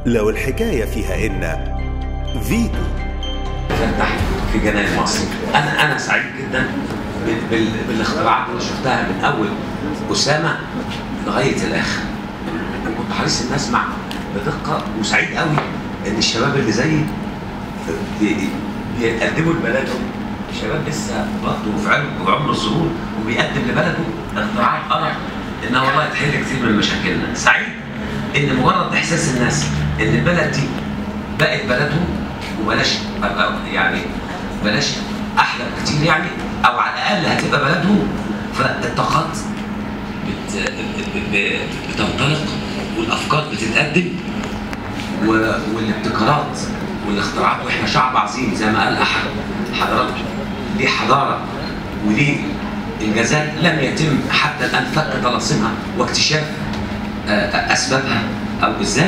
لو الحكاية فيها إن فيتو فتحت في جنان مصر انا انا سعيد جدا بال- بال- بالاختراعات اللي شفتها من اول اسامه لغايه الاخر كنت حريص ان اسمع بدقه وسعيد قوي ان الشباب اللي زيي بي- بيقدموا لبلدهم شباب لسه برضه في عمر في عمر الظهور وبيقدم لبلده اختراعات ارى انها والله تحل كتير من مشاكلنا سعيد ان مجرد احساس الناس ان البلد دي بقت بلدهم وبلاش أبقى يعني بلاش احلى كتير يعني او على الاقل هتبقى بلدهم فالطاقات بت... ب- بتنطلق والافكار بتتقدم و... والابتكارات والاختراعات واحنا شعب عظيم زي ما قال احد حضراتكم ليه حضاره وليه انجازات لم يتم حتى الان فك طلاسمها واكتشاف آه، اسبابها او ازاي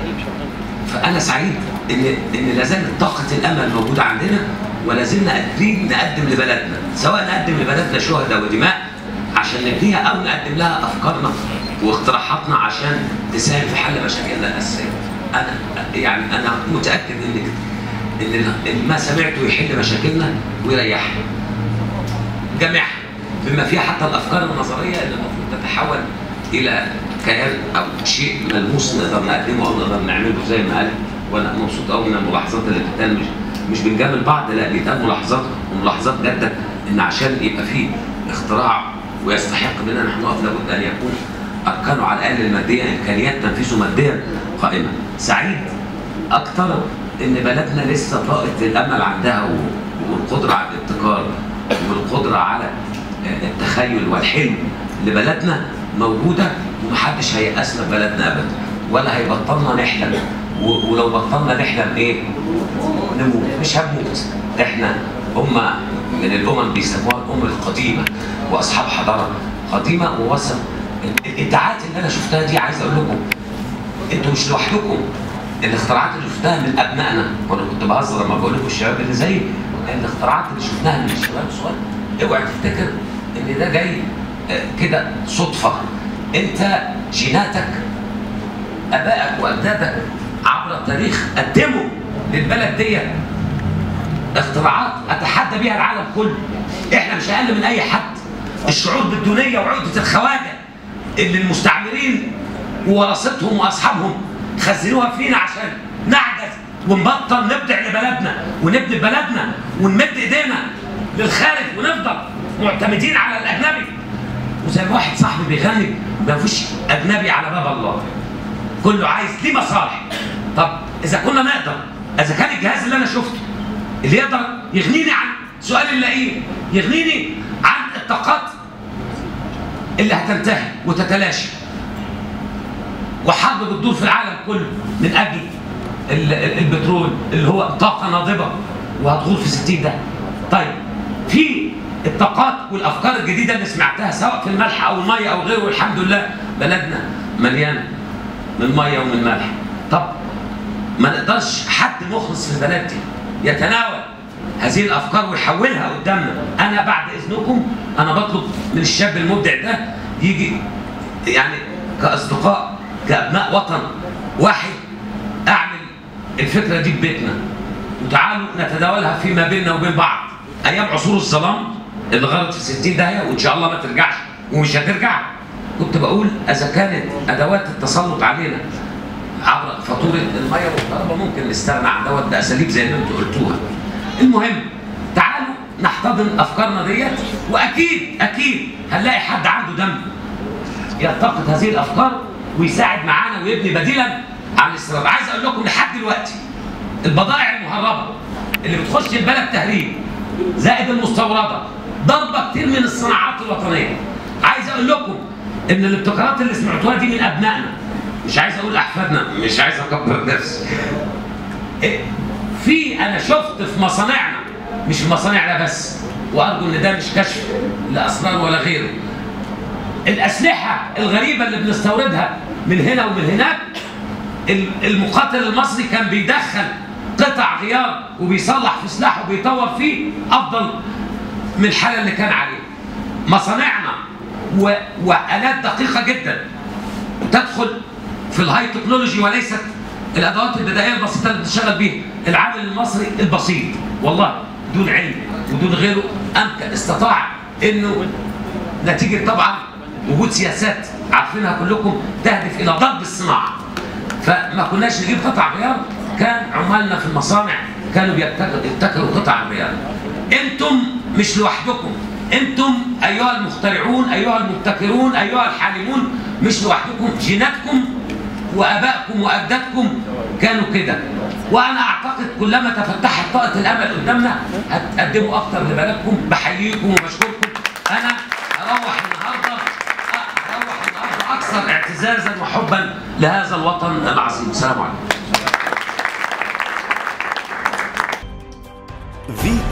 فانا سعيد ان ان لا زالت طاقه الامل موجوده عندنا ولا زلنا قادرين نقدم لبلدنا سواء نقدم لبلدنا شهداء ودماء عشان نبنيها او نقدم لها افكارنا واقتراحاتنا عشان تساهم في حل مشاكلنا الاساسيه. انا يعني انا متاكد ان ان إن ما سمعته يحل مشاكلنا ويريحنا. جميعها بما فيها حتى الافكار النظريه اللي المفروض تتحول الى كيان او شيء ملموس نقدر نقدمه او نقدر نعمله زي ما قال وانا مبسوط قوي من الملاحظات اللي بتتقال مش مش بنجامل بعض لا بيتقال ملاحظات وملاحظات جاده ان عشان يبقى فيه اختراع ويستحق مننا نحن نقف لابد ان يكون اركانه على الاقل الماديه امكانيات تنفيذه ماديا قائمه. سعيد اكثر ان بلدنا لسه طاقه الامل عندها و- والقدره على الابتكار والقدره على التخيل والحلم لبلدنا موجوده ومحدش هيأسنا في بلدنا ابدا ولا هيبطلنا نحلم و- ولو بطلنا نحلم ايه؟ نموت مش هنموت احنا أمة من الأمم بيسموها الأمم القديمة وأصحاب حضارة قديمة ووصل الإبداعات اللي أنا شفتها دي عايز أقول لكم انتوا مش لوحدكم الاختراعات اللي شفتها من ابنائنا وانا كنت بهزر لما بقول لكم الشباب اللي زي الاختراعات اللي شفناها من الشباب الصغير اوعى تفتكر ان ده جاي آه، كده صدفه انت جيناتك ابائك واجدادك عبر التاريخ قدموا للبلد دي اختراعات اتحدى بيها العالم كله احنا مش اقل من اي حد الشعور بالدونيه وعقده الخواجه اللي المستعمرين وورثتهم واصحابهم خزنوها فينا عشان نعجز ونبطل نبدع لبلدنا ونبني بلدنا ونمد ايدينا للخارج ونفضل معتمدين على الاجنبي وزي ما واحد صاحبي بيغني ما فيش اجنبي على باب الله كله عايز ليه مصالح طب اذا كنا نقدر اذا كان الجهاز اللي انا شفته اللي يقدر يغنيني عن سؤال اللئيم يغنيني عن الطاقات اللي هتنتهي وتتلاشى وحرب بتدور في العالم كله من اجل ال- ال- البترول اللي هو طاقه ناضبه وهتغور في 60 ده طيب في الطاقات والافكار الجديده اللي سمعتها سواء في الملح او الميه او غيره والحمد لله بلدنا مليانه من ميه ومن ملح طب ما نقدرش حد مخلص في البلد دي يتناول هذه الافكار ويحولها قدامنا انا بعد اذنكم انا بطلب من الشاب المبدع ده يجي يعني كاصدقاء كابناء وطن واحد اعمل الفكره دي في بيتنا وتعالوا نتداولها فيما بيننا وبين بعض ايام عصور الظلام اللي غلط في 60 داهيه وان شاء الله ما ترجعش ومش هترجع كنت بقول اذا كانت ادوات التسلط علينا عبر فاتوره الميه والكهرباء ممكن نستغنى عن دوت باساليب زي ما انتم قلتوها. المهم تعالوا نحتضن افكارنا ديت واكيد اكيد هنلاقي حد عنده دم يلتقط هذه الافكار ويساعد معانا ويبني بديلا عن الاستيراد. عايز اقول لكم لحد دلوقتي البضائع المهربه اللي بتخش البلد تهريب زائد المستورده ضربه كتير من الصناعات الوطنيه. عايز اقول لكم ان الابتكارات اللي سمعتوها دي من ابنائنا مش عايز اقول احفادنا مش عايز اكبر نفسي إيه؟ في انا شفت في مصانعنا مش في مصانعنا بس وارجو ان ده مش كشف لاسرار ولا غيره الاسلحه الغريبه اللي بنستوردها من هنا ومن هناك ال- المقاتل المصري كان بيدخل قطع غيار وبيصلح في سلاحه وبيطور فيه افضل من الحاله اللي كان عليه مصانعنا و... والات دقيقه جدا تدخل في الهاي تكنولوجي وليست الادوات البدائيه البسيطه اللي بتشتغل بيها العامل المصري البسيط والله بدون علم ودون غيره امكن استطاع انه نتيجه طبعا وجود سياسات عارفينها كلكم تهدف الى ضرب الصناعه فما كناش نجيب قطع غيار كان عمالنا في المصانع كانوا بيبتكروا يبتكروا قطع الغيار انتم مش لوحدكم انتم ايها المخترعون ايها المبتكرون ايها الحالمون مش لوحدكم جيناتكم وابائكم واجدادكم كانوا كده وانا اعتقد كلما تفتحت طاقه الامل قدامنا هتقدموا اكتر لبلدكم بحييكم وبشكركم انا اروح النهارده اروح النهارده اكثر اعتزازا وحبا لهذا الوطن العظيم السلام عليكم فيتو